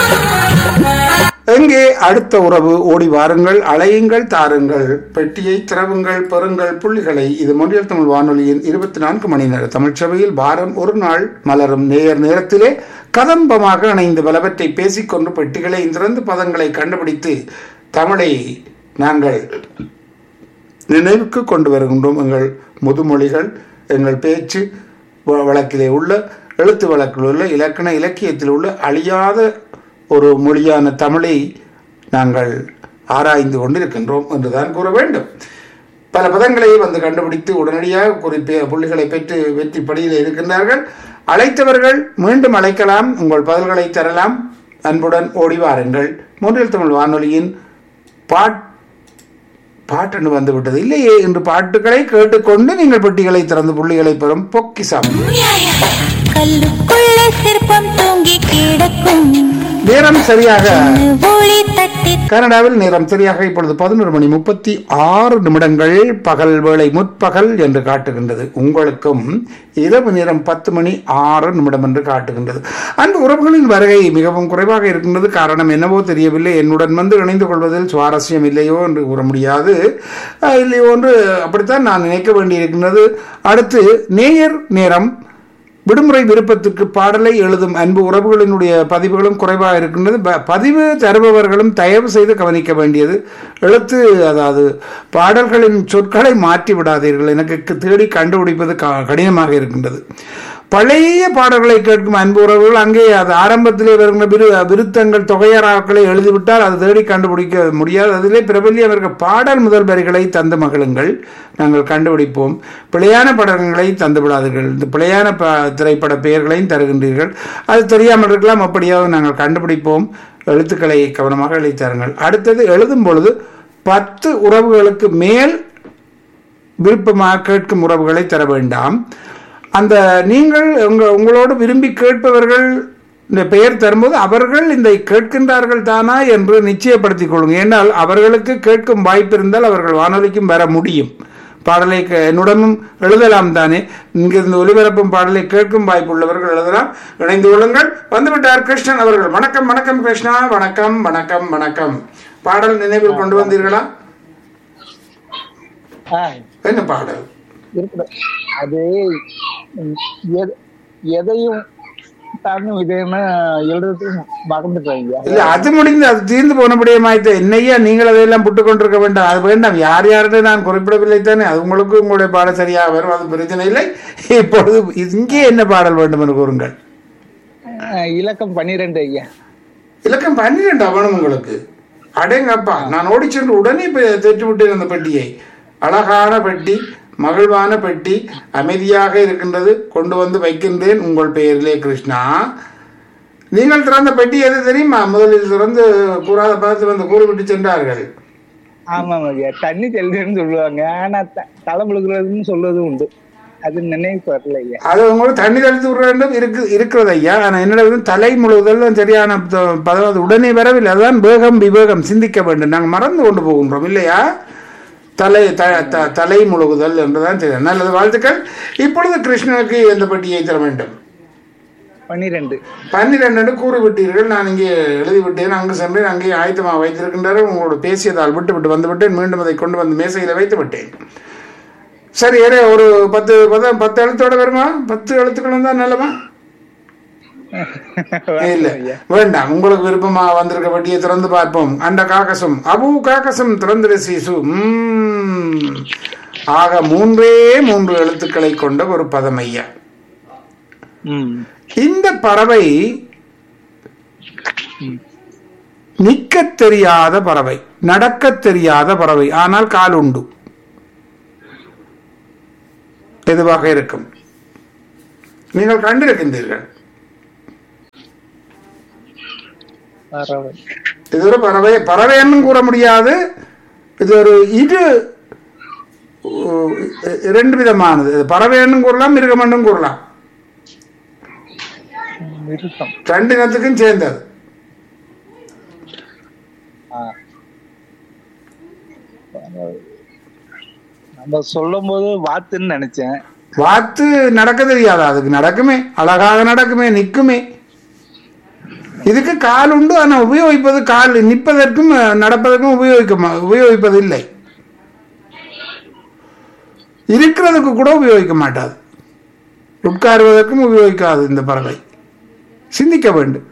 எங்கே அடுத்த உறவு ஓடி வாருங்கள் அலையுங்கள் தாருங்கள் பெட்டியை திறவுங்கள் பெறுங்கள் புள்ளிகளை இது மொழியல் தமிழ் வானொலியின் இருபத்தி நான்கு மணி நேர தமிழ்ச்சபையில் வாரம் ஒரு நாள் மலரும் நேர் நேரத்திலே கதம்பமாக இணைந்து பலவற்றை பேசிக்கொண்டு பெட்டிகளை திறந்து பதங்களை கண்டுபிடித்து தமிழை நாங்கள் நினைவுக்கு கொண்டு வருகின்றோம் எங்கள் முதுமொழிகள் எங்கள் பேச்சு வ- வழக்கிலே உள்ள எழுத்து வழக்கில் உள்ள இலக்கண இலக்கியத்தில் உள்ள அழியாத ஒரு மொழியான தமிழை நாங்கள் ஆராய்ந்து கொண்டிருக்கின்றோம் என்றுதான் கூற வேண்டும் பல பதங்களை வந்து கண்டுபிடித்து உடனடியாக குறிப்பிய புள்ளிகளை பெற்று வெற்றி படியில் இருக்கின்றார்கள் அழைத்தவர்கள் மீண்டும் அழைக்கலாம் உங்கள் பதில்களை தரலாம் அன்புடன் ஓடி வாருங்கள் மூன்றில் தமிழ் வானொலியின் பாட் பாட்டுன்னு வந்து விட்டது இல்லையே என்று பாட்டுகளை கேட்டுக்கொண்டு நீங்கள் பெட்டிகளை திறந்து புள்ளிகளை பெறும் பொக்கிசம் கல்லுக்குள்ளே சிற்பம் தூங்கி கிடக்கும் நேரம் சரியாக ஒளி தட்டி கனடாவில் நேரம் சரியாக இப்பொழுது பதினொரு மணி முப்பத்தி ஆறு நிமிடங்கள் பகல் வேளை முற்பகல் என்று காட்டுகின்றது உங்களுக்கும் இரவு நேரம் பத்து மணி ஆறு நிமிடம் என்று காட்டுகின்றது அந்த உறவுகளின் வருகை மிகவும் குறைவாக இருக்கின்றது காரணம் என்னவோ தெரியவில்லை என்னுடன் வந்து இணைந்து கொள்வதில் சுவாரஸ்யம் இல்லையோ என்று கூற முடியாது அஹ், இல்லையோ என்று அப்படித்தான் நான் நினைக்க வேண்டியிருக்கின்றது அடுத்து நேயர் நேரம் விடுமுறை விருப்பத்திற்கு பாடலை எழுதும் அன்பு உறவுகளினுடைய பதிவுகளும் குறைவாக இருக்கின்றது ப- பதிவு தருபவர்களும் தயவு செய்து கவனிக்க வேண்டியது எழுத்து அதாவது பாடல்களின் சொற்களை மாற்றி விடாதீர்கள் எனக்கு கு- தேடி கண்டுபிடிப்பது க- கடினமாக இருக்கின்றது பழைய பாடல்களை கேட்கும் அன்பு உறவுகள் அங்கே அது ஆரம்பத்திலே வருகின்ற விரு விருத்தங்கள் தொகையராக்களை எழுதிவிட்டால் அது தேடி கண்டுபிடிக்க முடியாது அதிலே பிரபல்யம் இருக்க பாடல் முதல் வரிகளை தந்து மகிழுங்கள் நாங்கள் கண்டுபிடிப்போம் பிழையான படங்களை தந்து விடாதீர்கள் இந்த பிழையான ப திரைப்பட பெயர்களையும் தருகின்றீர்கள் அது தெரியாமல் இருக்கலாம் அப்படியாவது நாங்கள் கண்டுபிடிப்போம் எழுத்துக்களை கவனமாக எழுதித்தாருங்கள் அடுத்தது எழுதும் பொழுது பத்து உறவுகளுக்கு மேல் விருப்பமாக கேட்கும் உறவுகளை தர வேண்டாம் அந்த நீங்கள் உங்க உங்களோடு விரும்பி கேட்பவர்கள் இந்த பெயர் தரும்போது அவர்கள் இந்த கேட்கின்றார்கள் தானா என்று நிச்சயப்படுத்திக் கொள்ளுங்க ஏனால் அவர்களுக்கு கேட்கும் வாய்ப்பு இருந்தால் அவர்கள் வானொலிக்கும் வர முடியும் பாடலை கே- என்னுடனும் எழுதலாம் தானே இங்கிருந்து ஒலிபரப்பும் பாடலை கேட்கும் வாய்ப்பு உள்ளவர்கள் எழுதலாம் இணைந்து கொள்ளுங்கள் வந்துவிட்டார் கிருஷ்ணன் அவர்கள் வணக்கம் வணக்கம் கிருஷ்ணா வணக்கம் வணக்கம் வணக்கம் பாடல் நினைவில் கொண்டு வந்தீர்களா ஆ, என்ன பாடல் இருக்குது அது ம், எத- எதையும் தாங்கும் இதுன்னு எழுதுறதுக்கு மறந்துட்டாங்க இல்ல அது முடிந்து அது தீர்ந்து போனபடியே மாய்த்து என்னையா நீங்கள் அதையெல்லாம் புட்டு கொண்டிருக்க வேண்டாம் அது வேண்டாம் யார் யாருன்னு நான் குறிப்பிடவில்லை தானே அது உங்களுக்கு உங்களுடைய பாடல் சரியாக வரும் அது பிரச்சனை இல்லை இப்பொழுது இங்கே என்ன பாடல் வேண்டும் என்று கூறுங்கள் இலக்கம் பன்னிரெண்டு ஐயா இலக்கம் பன்னிரெண்டு அவனும் உங்களுக்கு அடேங்கப்பா நான் ஓடி சென்று உடனே தெற்று விட்டேன் அந்த பெட்டியை அழகான பெட்டி மகிழ்வான பெட்டி அமைதியாக இருக்கின்றது கொண்டு வந்து வைக்கின்றேன் உங்கள் பெயரிலே கிருஷ்ணா நீங்கள் திறந்த பெட்டி எது தெரியுமா முதலில் திறந்து கூறாத பார்த்து வந்து கூறிவிட்டு சென்றார்கள் ஆமாம் ஐயா தண்ணி தெளிதுன்னு சொல்லுவாங்க ஆனா த- தலை முழுகிறதுன்னு சொல்றதும் உண்டு அது நினைவுக்கு வரல ஐயா அது உங்களுக்கு தண்ணி தெளித்து விட வேண்டும் இருக்கு இருக்கிறது ஐயா ஆனால் என்னோட வந்து தலை முழுவதல் தான் சரியான ப- பதம் அது உடனே வரவில்லை அதுதான் வேகம் விவேகம் சிந்திக்க வேண்டும் நாங்கள் மறந்து கொண்டு போகின்றோம் இல்லையா தலை த த- தலை முழுகுதல் என்றுதான் தெரியும் நல்லது வாழ்த்துக்கள் இப்பொழுது கிருஷ்ணனுக்கு எந்த பெட்டியை தர வேண்டும் பன்னிரெண்டு பன்னிரெண்டு கூறி விட்டீர்கள் நான் இங்கே எழுதி விட்டேன் அங்கு சென்றேன் அங்கே ஆயத்தமாக வைத்திருக்கின்றார்கள் உங்களோட பேசியதால் விட்டு விட்டு வந்து விட்டேன் மீண்டும் அதை கொண்டு வந்து மேசையில் வைத்து விட்டேன் சரி ஏறே ஒரு பத்து பத்து பத்து எழுத்தோட வருமா பத்து எழுத்துக்கள் வந்தா நல்லமா இல்ல வேண்டாம் உங்களுக்கு விருப்பமா வந்திருக்க வட்டியை திறந்து பார்ப்போம் அந்த காக்கசம் அபு காக்கசம் திறந்திர சீசு உம். ஆக மூன்றே மூன்று எழுத்துக்களை கொண்ட ஒரு பதம் ஐயா ம் இந்த பறவை நிற்கத் தெரியாத பறவை நடக்கத் தெரியாத பறவை ஆனால் கால் உண்டு எதுவாக இருக்கும் நீங்கள் கண்டிருக்கின்றீர்கள் பரவாயில்ல. இது ஒரு பறவை பறவைன்னு கூற முடியாது இது ஒரு இரு உ- இரண்டு விதமானது இது பறவைன்னு கூறலாம் மிருகமன்னும் கூறலாம் மிருகம் ரெண்டு இனத்துக்கும் சேர்ந்தது ஆ. பரவாயில்ல. நம்ம சொல்லும் போது வாத்துன்னு நினைச்சேன் வாத்து நடக்க தெரியாதா அதுக்கு நடக்குமே அழகாக நடக்குமே நிக்குமே இதுக்கு கால் உண்டு ஆனால் உபயோகிப்பது கால் நிற்பதற்கும் அஹ், நடப்பதற்கும் உபயோகிக்க மா- உபயோகிப்பதில்லை இருக்கிறதுக்கு கூட உபயோகிக்க மாட்டாது உட்காருவதற்கும் உபயோகிக்காது இந்த பறவை சிந்திக்க வேண்டும்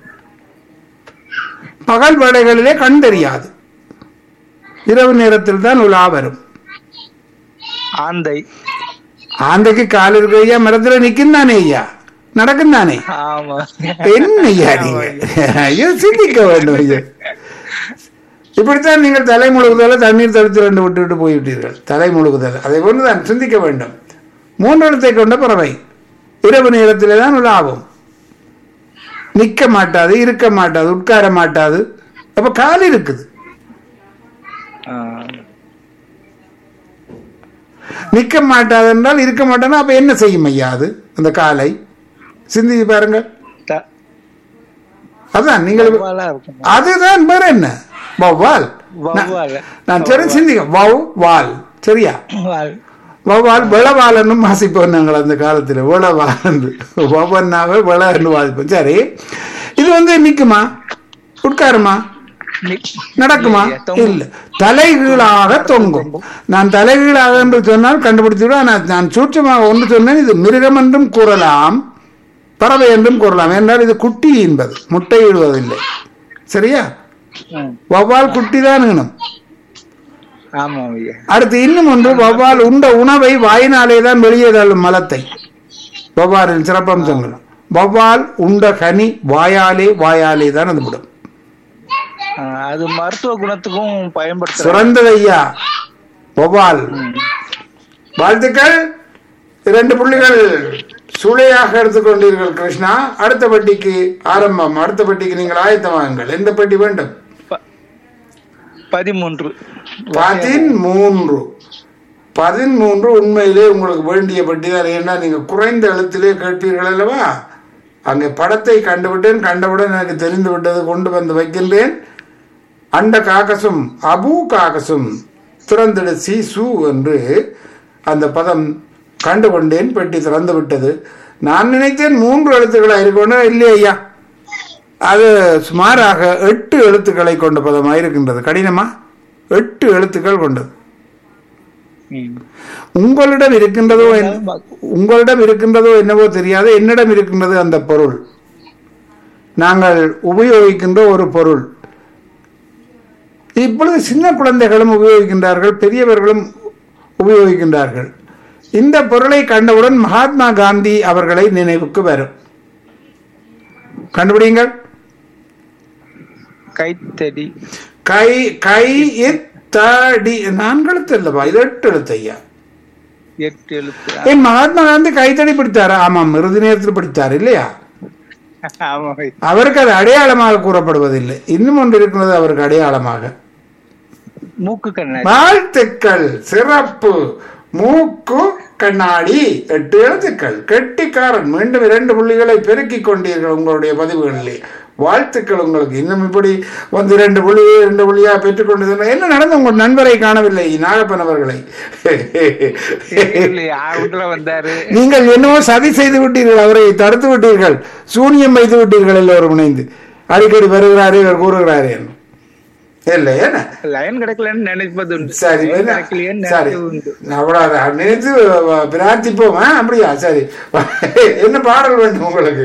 பகல் வேளைகளிலே கண் தெரியாது இரவு நேரத்தில் தான் உலா வரும் ஆந்தை ஆந்தைக்கு கால் இருக்கு ஐயா மரத்துல நிக்கும் தானே ஐயா நடக்கும் தானே ஆமா என்ன ஐயா நீங்க ஐயோ சிந்திக்க வேண்டும் ஐயா இப்படித்தான் நீங்கள் தலை முழுகுதல தண்ணீர் தடுத்து ரெண்டு விட்டு விட்டு போய்விட்டீர்கள் தலை முழுகுதல் அதை போன்றுதான் சிந்திக்க வேண்டும் மூன்றெழுத்தை கொண்ட பறவை இரவு நேரத்திலே தான் உலாவும் நிற்க மாட்டாது இருக்க மாட்டாது உட்கார மாட்டாது அப்ப கால் இருக்குது ஆ. நிற்க மாட்டாது என்றால் இருக்க மாட்டானா அப்ப என்ன செய்யும் ஐயா அது அந்த காலை சிந்திச்சு பாருங்க த- அதான் நீங்கள் வௌவாலா இருக்கும் அதுதான் வேற என்ன வௌவால் நான்- வௌவால். நான் சரி சிந்திக்க வௌ வால் சரியா வால். வௌவால் விளவாலன்னு வாசிப்போம் நாங்கள் அந்த காலத்துல விளவால் வௌவன்னாவே விளன்னு வாசிப்போம் சரி இது வந்து நிக்குமா உட்காருமா நி- நடக்குமா இல்லையே, தொங்கும். இல்ல தலைகீழாக தொங்கும் நான் தலைகீழாக என்று சொன்னால் கண்டுபிடித்துவிடும் ஆனால் நான் சூட்சமாக ஒன்று சொன்னேன் இது மிருகம் என்றும் கூறலாம் பறவை என்றும் கூறலாம் என்றால் இது குட்டி என்பது முட்டையிடுவதில்லை சரியா ம். வௌவால் குட்டி தான் வேணும் ஆமா ஐயா அடுத்து இன்னும் ஒன்று வௌவால் உண்ட உணவை வாயினாலே தான் வெளியே தள்ளும் மலத்தை வௌவாலின் சிறப்பம்சங்கள் வௌவால் உண்ட கனி வாயாலே வாயாலே தான் அது விடும் ஆ, அது மருத்துவ குணத்துக்கும் பயன்படுத்துறாங்க சிறந்தது ஐயா வௌவால் வாழ்த்துக்கள் இரண்டு புள்ளிகள் சுளையாக எடுத்துக்கொண்டீர்கள் கிருஷ்ணா அடுத்த பெட்டிக்கு ஆரம்பம் அடுத்த பெட்டிக்கு நீங்கள் ஆயத்தமாகுங்கள் எந்த பெட்டி வேண்டும் ப- பதிமூன்று பதிமூன்று பதிமூன்று உண்மையிலே உங்களுக்கு வேண்டிய பெட்டி தான் ஏன்னா நீங்க குறைந்த எழுத்திலே கேட்பீர்கள் அல்லவா அங்கே படத்தை கண்டுவிட்டேன் கண்டவுடன் எனக்கு தெரிந்து விட்டது கொண்டு வந்து வைக்கின்றேன் அண்ட காகசும் அபு காகசும் திறந்திட சி சு என்று அந்த பதம் கண்டு கொண்டேன் பெட்டி திறந்து விட்டது நான் நினைத்தேன் மூன்று எழுத்துக்களாக இருக்கணும் இல்லையா ஐயா அது சுமாராக எட்டு எழுத்துக்களை கொண்ட பதமாக இருக்கின்றது கடினமா எட்டு எழுத்துக்கள் கொண்டது ம். உங்களிடம் இருக்கின்றதோ என்ன- உங்களிடம் இருக்கின்றதோ என்னவோ தெரியாது என்னிடம் இருக்கின்றது அந்த பொருள் நாங்கள் உபயோகிக்கின்ற ஒரு பொருள் இப்பொழுது சின்ன குழந்தைகளும் உபயோகிக்கின்றார்கள் பெரியவர்களும் உபயோகிக்கின்றார்கள் இந்த பொருளை கண்டவுடன் மகாத்மா காந்தி அவர்களை நினைவுக்கு வரும் கண்டுபிடிங்கள் கைத்தடி கை கை தடி நான்கு எழுத்து இல்லப்பா இது எட்டு எழுத்து ஐயா எட்டு எழுத்து ஏன் மகாத்மா காந்தி கைத்தடி பிடித்தாரா ஆமாம் இறுதி நேரத்தில் பிடித்தார் இல்லையா ஆமா ஐயா. அவருக்கு அது அடையாளமாக கூறப்படுவதில்லை இன்னும் ஒன்று இருக்கிறது அவருக்கு அடையாளமாக மூக்கு கண்ணாடி வாழ்த்துக்கள் சிறப்பு மூக்கு கண்ணாடி எட்டு எழுத்துக்கள் கெட்டிக்காரன் மீண்டும் இரண்டு புள்ளிகளை பெருக்கிக் கொண்டீர்கள் உங்களுடைய பதிவுகளிலே வாழ்த்துக்கள் உங்களுக்கு இன்னும் இப்படி வந்து இரண்டு புள்ளி இரண்டு புள்ளியா பெற்றுக்கொண்டு என்ன நடந்து உங்கள் நண்பரை காணவில்லை நாகப்பன் அவர்களை தெரியலையே, ஆவுட்ல வந்தாரு நீங்கள் என்னவோ சதி செய்து விட்டீர்கள் அவரை தடுத்து விட்டீர்கள் சூனியம் வைத்து விட்டீர்கள் எல்லோரும் இணைந்து அடிக்கடி வருகிறாரே இவர் கூறுகிறாரே என்று. இல்லை என்ன லைன் கிடைக்கலன்னு நினைப்பது உண்டு சரி லைன் என்ன? கிடைக்கலையேன்னு சரி நினைப்பது உண்டு அவ்வளோ நினைத்து அஹ், பிரார்த்திப்போம் ஆ, அப்படியா சரி என்ன பாடல் வேண்டும் உங்களுக்கு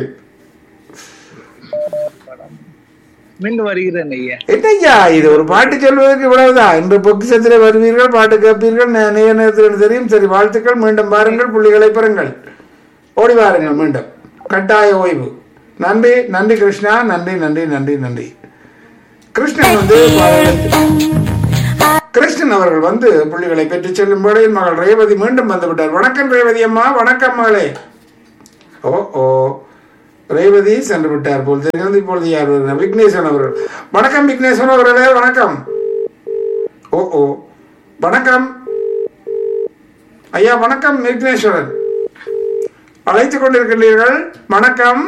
மீண்டும் வருகிறேன் ஐயா என்னய்யா இது ஒரு பாட்டு சொல்வதற்கு இவ்வளவுதான் இன்று பொக்கிசத்திலே வருவீர்கள் பாட்டு கேட்பீர்கள் நே- நேர நேரத்தில் தெரியும் சரி வாழ்த்துக்கள் மீண்டும் பாருங்கள் புள்ளிகளை பெறுங்கள் ஓடி வாருங்கள் மீண்டும் கட்டாய ஓய்வு நன்றி நன்றி கிருஷ்ணா நன்றி நன்றி நன்றி நன்றி கிருஷ்ணன் வந்து கிருஷ்ணன் அவர்கள் வந்து புள்ளிகளை பெற்று செல்லும் வேளையில் மகள் ரேவதி மீண்டும் வந்து விட்டார் வணக்கம் ரேவதி அம்மா வணக்கம் மகளே ஓ ஓ ரேவதி சென்று விட்டார் போல் தெரிகிறது இப்பொழுது யார் வருகிறார்? விக்னேஸ்வரன் அவர்கள் வணக்கம் விக்னேஸ்வரன் அவர்களே வணக்கம் ஓ ஓ வணக்கம் ஐயா வணக்கம் விக்னேஸ்வரன் அழைத்துக் கொண்டிருக்கிறீர்கள் வணக்கம்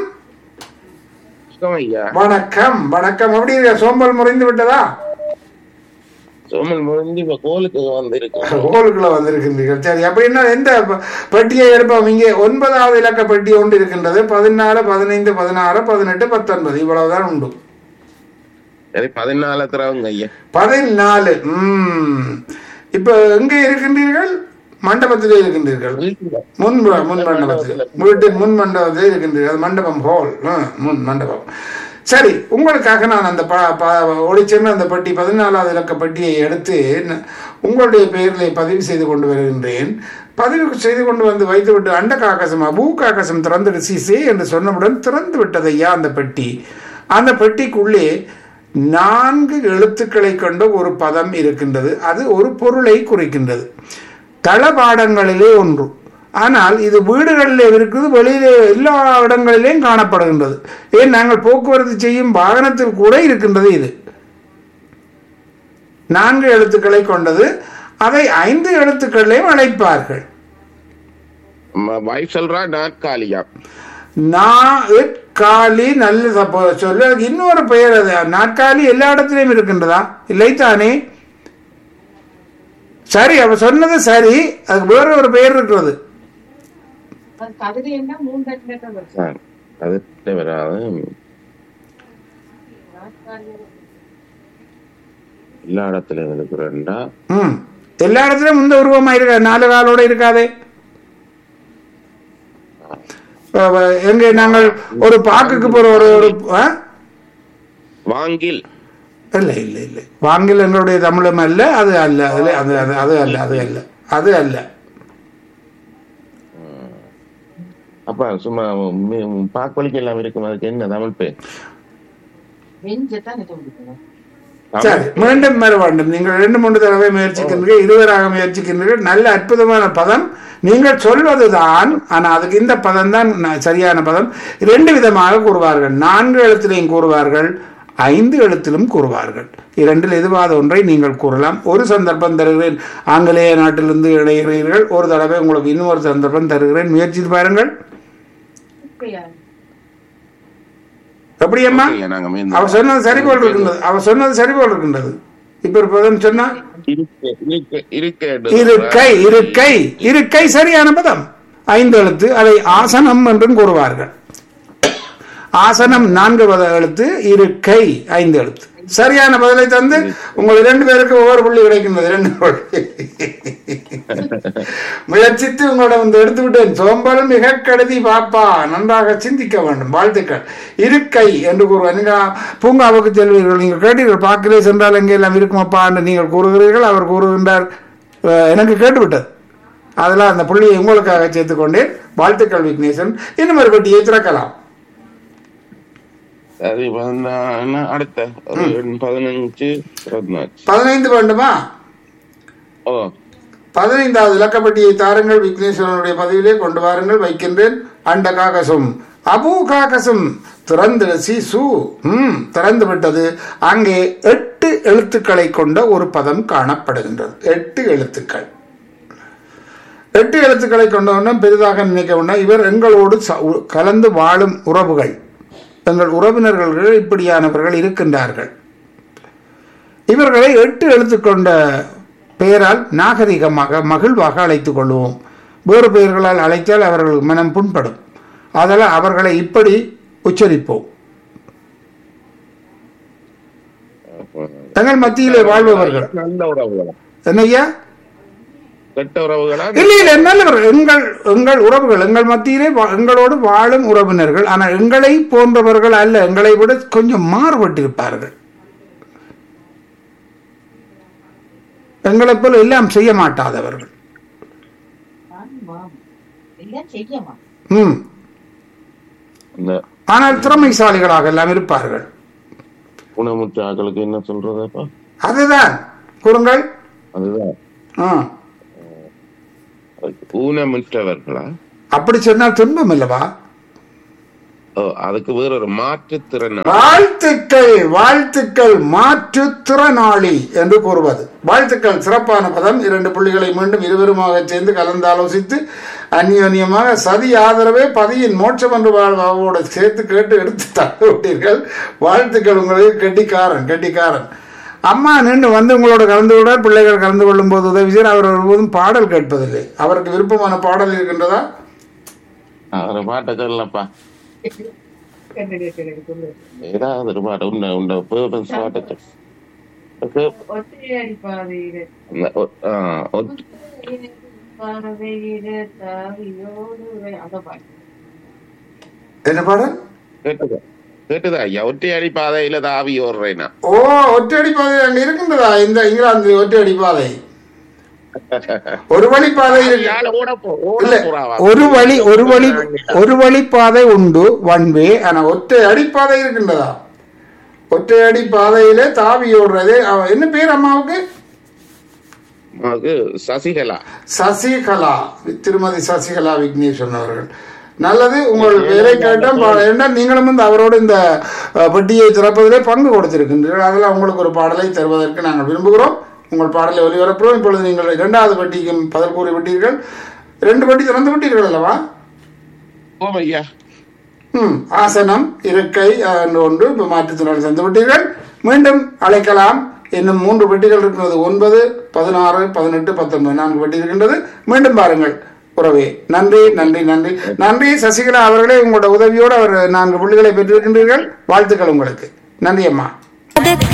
ஐயா வணக்கம் வணக்கம் எப்படி இருக்க? சோம்பல் முறைந்து விட்டதா சோமல் முடிஞ்சு இப்ப கோலுக்கு வந்திருக்கோம் ஹோலுக்குள்ள வந்திருக்கின்றீர்கள் சரி அப்படின்னா எந்த ப- பெட்டியை எடுப்போம் இங்கே ஒன்பதாவது இலக்க பெட்டி ஒன்று இருக்கின்றது பதினாலு பதினைந்து பதினாறு பதினெட்டு பத்தொன்பது இவ்வளவுதான் உண்டு சரி பதினாலு தரவங்க ஐயா பதினாலு ம் இப்ப எங்கே இருக்கின்றீர்கள் மண்டபத்திலே இருக்கின்றீர்கள் வீட்டுல முன் முன் மண்டபத்தில் வீட்டின் முன் மண்டபத்தில் இருக்கின்றீர்கள் அது மண்டபம் ஹால் முன் மண்டபம் சரி உங்களுக்காக நான் அந்த ப ப- ஒளிச்சென்று அந்த பெட்டி பதினாலாவது இலக்க பெட்டியை எடுத்து ந- உங்களுடைய பெயரில் பதிவு செய்து கொண்டு வருகின்றேன் பதிவு செய்து கொண்டு வந்து வைத்துவிட்டு அண்ட காக்கசம் அபூ காக்கசம் திறந்துடு சீசே என்று சொன்னவுடன் திறந்து விட்டது ஐயா அந்த பெட்டி அந்த பெட்டிக்குள்ளே நான்கு எழுத்துக்களை கொண்ட ஒரு பதம் இருக்கின்றது அது ஒரு பொருளை குறிக்கின்றது தளபாடங்களிலே ஒன்று ஆனால் இது வீடுகளிலே இருக்குது வெளியிலே எல்லா இடங்களிலேயும் காணப்படுகின்றது ஏன் நாங்கள் போக்குவரத்து செய்யும் வாகனத்தில் கூட இருக்கின்றது இது நான்கு எழுத்துக்களை கொண்டது அதை ஐந்து எழுத்துக்களிலேயும் அழைப்பார்கள் வைஃப் சொல்றா நாற்காலியா நாற்காலி நல்ல தப்பு சொல்லு அதுக்கு இன்னொரு பெயர் அது நாற்காலி எல்லா இடத்துலையும் இருக்கின்றதா இல்லை தானே சரி அவ சொன்னது சரி அதுக்கு வேற ஒரு பெயர் இருக்கிறது அது கவிதை என்ன மூணு தட்டில வரும் ஆ, அது வராது எல்லா இடத்துலயும் இருக்கிறேன்டா ம் எல்லா இடத்துலயும் இந்த உருவமா இருக்கா நாலு காலோட இருக்காதே அஹ் அஹ் எங்க நாங்கள் ஒரு பாக்குக்கு போற ஒரு ஒரு ஆ? வாங்கில் இல்லை இல்லை இல்லை வாங்கில் எங்களுடைய தமிழும் அல்ல அது அல்ல அதுல அது அது அது அல்ல அது அல்ல அது அல்ல அப்ப சும்மா மி- பாக்வலிக்கு எல்லாம் இருக்கும் அதுக்கு என்ன தமிழ் பேர் வெஞ்சத்தான் நிஜம் கொடுக்கணும் சரி மீண்டும் வர வேண்டும் நீங்கள் ரெண்டு மூன்று தடவை முயற்சிக்கின்றீர்கள் இருவராக முயற்சிக்கின்றீர்கள் நல்ல அற்புதமான பதம் நீங்கள் சொல்வதுதான் ஆனா அதுக்கு இந்த பதம் தான் ந- சரியான பதம் இரண்டு விதமாக கூறுவார்கள் நான்கு எழுத்திலையும் கூறுவார்கள் ஐந்து எழுத்திலும் கூறுவார்கள் இரண்டில் எதுவாத ஒன்றை நீங்கள் கூறலாம் ஒரு சந்தர்ப்பம் தருகிறேன் ஆங்கிலேய நாட்டிலிருந்து இணைகிறீர்கள் ஒரு தடவை உங்களுக்கு இன்னொரு சந்தர்ப்பம் தருகிறேன் முயற்சித்து பாருங்கள் இப்பயா எப்படியம்மா ஓகே, நாங்க மீண்டும் அவர் சொன்னது சரி போல் இருக்கின்றது அவர் சொன்னது சரி போல் இருக்கின்றது இப்ப ஒரு பதம் சொன்னா இருக்க இருக்க இருக்க இருக்கை இருக்கை இருக்கை சரியான பதம் ஐந்து எழுத்து அதை ஆசனம் என்றும் கூறுவார்கள் ஆசனம் நான்கு பத எழுத்து இருக்கை ஐந்து எழுத்து சரியான பதிலை தந்து உங்கள் இரண்டு பேருக்கு ஒவ்வொரு புள்ளி கிடைக்கின்றது இரண்டு புள்ளி முயற்சித்து உங்களிடம் வந்து எடுத்து விட்டேன் சோம்பலும் மிக கருதி பாப்பா நன்றாக சிந்திக்க வேண்டும் வாழ்த்துக்கள் இருக்கை என்று கூறுவார் நீங்க பூங்காவுக்கு செல்வீர்கள் நீங்கள் கேட்டீர்கள் பார்க்கலே சென்றால் எங்கே எல்லாம் இருக்குமப்பா என்று நீங்கள் கூறுகிறீர்கள் அவர் கூறுகின்றார் அஹ், எனக்கு கேட்டுவிட்டது அதெல்லாம் அந்த புள்ளியை உங்களுக்காக சேர்த்துக்கொண்டேன் வாழ்த்துக்கள் விக்னேசன் இன்னும் ஒரு பெட்டியை திறக்கலாம் சரி பதினா அடுத்த ஒரு பதினஞ்சு பதினாறு பதினைந்து வேண்டுமா ஓ பதினைந்தாவது இலக்கப்பட்டியை தாருங்கள் விக்னேஸ்வரனுடைய பதிவிலே கொண்டு வாருங்கள் வைக்கின்றேன் அண்ட காகசம் அபு காகசம் திறந்து சிசு ம் திறந்து விட்டது அங்கே எட்டு எழுத்துக்களை கொண்ட ஒரு பதம் காணப்படுகின்றது எட்டு எழுத்துக்கள் எட்டு எழுத்துக்களை கொண்டவுடன் பெரிதாக நினைக்க வேண்டாம் இவர் எங்களோடு ச- உ- கலந்து வாழும் உறவுகள் எங்கள் உறவினர்கள் இப்படியானவர்கள் இருக்கின்றார்கள் இவர்களை எட்டு எழுத்து கொண்ட பெயரால் நாகரிகமாக மகிழ்வாக அழைத்துக் கொள்வோம் வேறு பெயர்களால் அழைத்தால் அவர்கள் மனம் புண்படும் அதனால் அவர்களை இப்படி உச்சரிப்போம் தங்கள் மத்தியிலே வாழ்பவர்கள் நல்ல உறவுகளா என்னய்யா கெட்ட உறவுகளா இல்லை இல்லை நல்லவர்கள் எங்கள் எங்கள் உறவுகள் எங்கள் மத்தியிலே வா- எங்களோடு வாழும் உறவினர்கள் ஆனால் எங்களை போன்றவர்கள் அல்ல எங்களை விட கொஞ்சம் மாறுபட்டிருப்பார்கள் எங்களைப் போல எல்லாம் செய்ய மாட்டாதவர்கள் ஆமா எல்லாம் செய்யமா ம் இந்த ஆனால் திறமைசாலிகளாக எல்லாம் இருப்பார்கள் ஊனமுற்ற ஆக்களுக்கு என்ன சொல்றதப்பா அதுதான் கூறுங்கள் அதுதான் ஆ அதுக்கு ஊனமுற்றவர்களா அப்படி சொன்னால் துன்பம் இல்லவா ஓ அதுக்கு வேற ஒரு மாற்றுத்திறன் வாழ்த்துக்கள் வாழ்த்துக்கள் மாற்றுத்திறனாளி என்று கூறுவது வாழ்த்துக்கள் சிறப்பான பதம் இரண்டு புள்ளிகளை மீண்டும் இருவருமாக சேர்ந்து கலந்து ஆலோசித்து அந்யோன்யமாக சதி ஆதரவே பதியின் மோட்சம் என்று வாழ்வோடு சேர்த்து கேட்டு எடுத்து தந்துவிட்டீர்கள் வாழ்த்துக்கள் உங்களுக்கு கெட்டிக்காரன் கெட்டிக்காரன் அம்மா நின்று வந்து உங்களோட கலந்து விட பிள்ளைகள் கலந்து கொள்ளும் போது உதவி செய்ய அவர் ஒருபோதும் பாடல் கேட்பதில்லை அவருக்கு விருப்பமான பாடல் இருக்கின்றதா ஒரு பாட்டை சொல்லப்பா கண்டுபிடிக்கிறது சொல்லு ஏதாவது ஒரு பாட்டு உன்னை உன்னை பேர்பன்ஸ் பாட்டு ஒற்றையடி பாதையில பாதையில தாவியோடு அந்த பாட்டு என்ன பாடல் கேட்டுதா கேட்டுதா ஐயா ஒற்றையடி பாதையில தாவி ஓடுறேனா ஓ ஒற்றையடி பாதை அங்க இருக்கின்றதா இந்த இங்கிலாந்து ஒற்றையடி பாதை ஒரு வழி பாதை இருக்கு. யாழ் ஓட போ ஓட இல்ல போறாவா ஒரு வழி ஒரு வழி ஒரு வழி பாதை உண்டு ஒன் வே ஆனா ஒற்றை அடிப்பாதை இருக்கின்றதா ஒற்றை அடி பாதையிலே தாவி ஓடுறது அவ- என்ன பேர் அம்மாவுக்கு அது சசிகலா சசிகலா திருமதி சசிகலா விக்னேஸ்வரன் அவர்கள் நல்லது உங்கள் வேலை கேட்டால் பாட- ஏன்னா நீங்களும் வந்து அவரோடு இந்த அஹ், பெட்டியை திறப்பதிலே பங்கு கொடுத்திருக்கின்றீர்கள் அதில் உங்களுக்கு ஒரு பாடலை தருவதற்கு நாங்கள் விரும்புகிறோம் உங்கள் பாடலை ஒலிபரப்புகிறோம் இப்பொழுது நீங்கள் இரண்டாவது பெட்டிக்கும் பதில் கூறி விட்டீர்கள் ரெண்டு பெட்டி திறந்து விட்டீர்கள் அல்லவா ஓம் ஐயா ம் ஆசனம் இருக்கை அஹ், என்று ஒன்று இப்போ மாற்றுத்திறனாளி தந்து விட்டீர்கள் மீண்டும் அழைக்கலாம் இன்னும் மூன்று பெட்டிகள் இருக்கிறது ஒன்பது பதினாறு பதினெட்டு பத்தொன்பது நான்கு பெட்டி இருக்கின்றது மீண்டும் பாருங்கள் உறவே நன்றி நன்றி நன்றி நன்றி சசிகலா அவர்களே உங்களோட உதவியோடு அவர் நான்கு புள்ளிகளை பெற்றிருக்கின்றீர்கள் வாழ்த்துக்கள் உங்களுக்கு நன்றி அம்மா அது